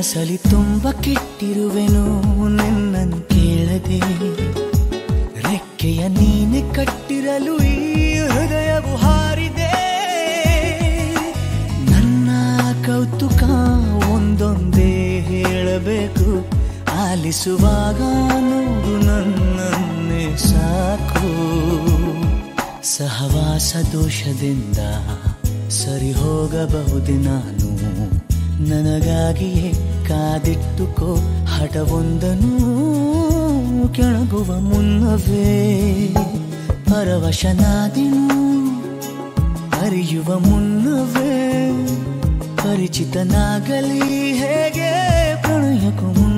ಕನಸಲಿ ತುಂಬ ಕೆಟ್ಟಿರುವೆನು ನಿನ್ನನ್ನು ಕೇಳದೆ ರೆಕ್ಕೆಯ ನೀನೆ ಕಟ್ಟಿರಲು ಈ ಹೃದಯವು ಹಾರಿದೆ ನನ್ನ ಕೌತುಕ ಒಂದೊಂದೇ ಹೇಳಬೇಕು ಆಲಿಸುವಾಗ ನೋಡು ನನ್ನನ್ನೇ ಸಾಕು ಸಹವಾಸ ದೋಷದಿಂದ ಸರಿ ಹೋಗಬಹುದೇ ನಾನು ನನಗಾಗಿಯೇ ಕಾದಿಟ್ಟುಕೋ ಹಠವೊಂದನು ಕೆಳಗುವ ಮುನ್ನವೇ ಪರವಶನಾದಿನು ಅರಿಯುವ ಮುನ್ನವೇ ಪರಿಚಿತನಾಗಲಿ ಹೇಗೆ ಪ್ರಣಯಕ್ಕೂ ಮುನ್ನ